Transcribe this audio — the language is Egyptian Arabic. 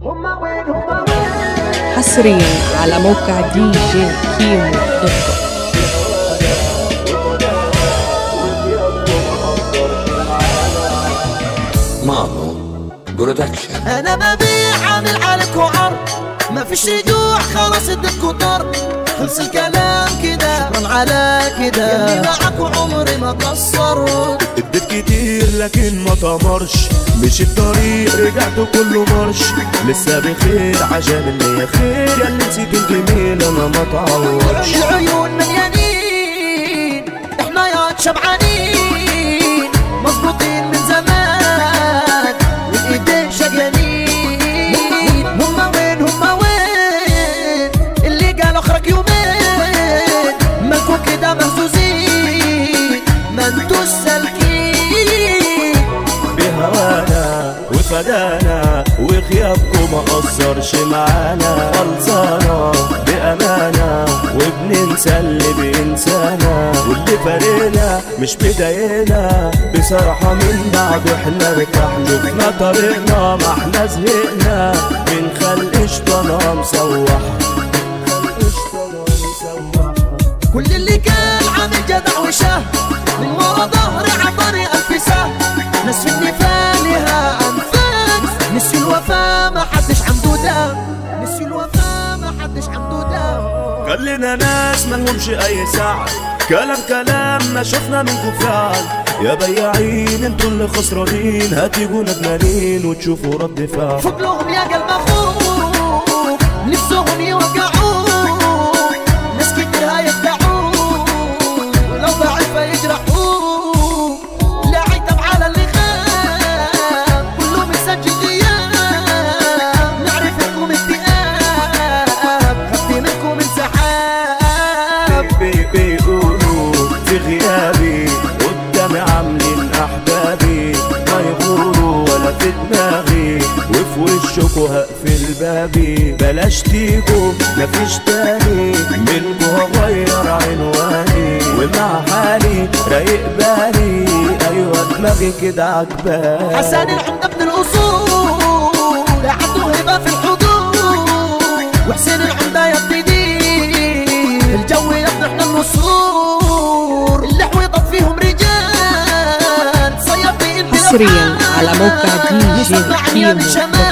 هما وين هما وين حصريا على موقع دي جي كيمو دوت كوم مامو برودكشن انا ببيع عامل عليك وعرض ما فيش رجوع خلاص اديتكوا طرد خلص الكلام كده شكرا على كده يلي معاك وعمري ما قصرت اديت كتير لكن ما تمرش مش الطريق رجعت كله مرش لسه بخير عشان النية خير يا اللي نسيت الجميل انا ما تعوضش العيون مليانين احنا يا شبعانين مظبوطين من زمان والايدين شقيانين هما وين هما وين اللي قال اخرج يومين مالكوا كده مهزوزين ما انتوش سالكين بهوانا وفدانا وغيابكم ما قصرش معانا خلصانة بأمانة وبننسى اللي بإنسانا واللي فارقنا مش بداينا بصراحة من بعد احنا ارتحنا شفنا طريقنا ما احنا زهقنا من خلق شطنا مسوح كل اللي كان عامل جدع وشه من ورا ظهري عطاني ألف سهم ناس في النفاق لها أنفاس نسي الوفا ما حدش عنده دم نسي الوفا ما حدش عنده دم خلينا ناس ملهمش اي سعي كلام كلام ما شفنا منكم فعل يا بياعين انتوا اللي خسرانين هتيجوا ندمانين وتشوفوا رد فعل فوق لهم يا قلب أخوك نفسهم يوقعوك ناس كتير هيخدعوك لو ضعيفة يجرحوك لا عتب على اللي خاب كله مسجل غياب نعرف انكم اكتئاب خدت منكم انسحاب بي بيقولوا في غيابي قدامي عاملين احبابي ما يغوروا ولا في دماغي وفي وشكوا هقفل بابي بلاش تيجوا مفيش تاني منكوا هغير عنواني ومع حالي رايق بالي ايوه دماغي كده عجباني حسن العمدة ابن الأصول عنده هبة في الحضور وحسين العمدة يا ابتدي الجو يا ابن احنا النصور اللي حويطت فيهم رجال صيادين بلا حصرياً على موقع بحال. دي جي يسمعني يا كيمو بالشمال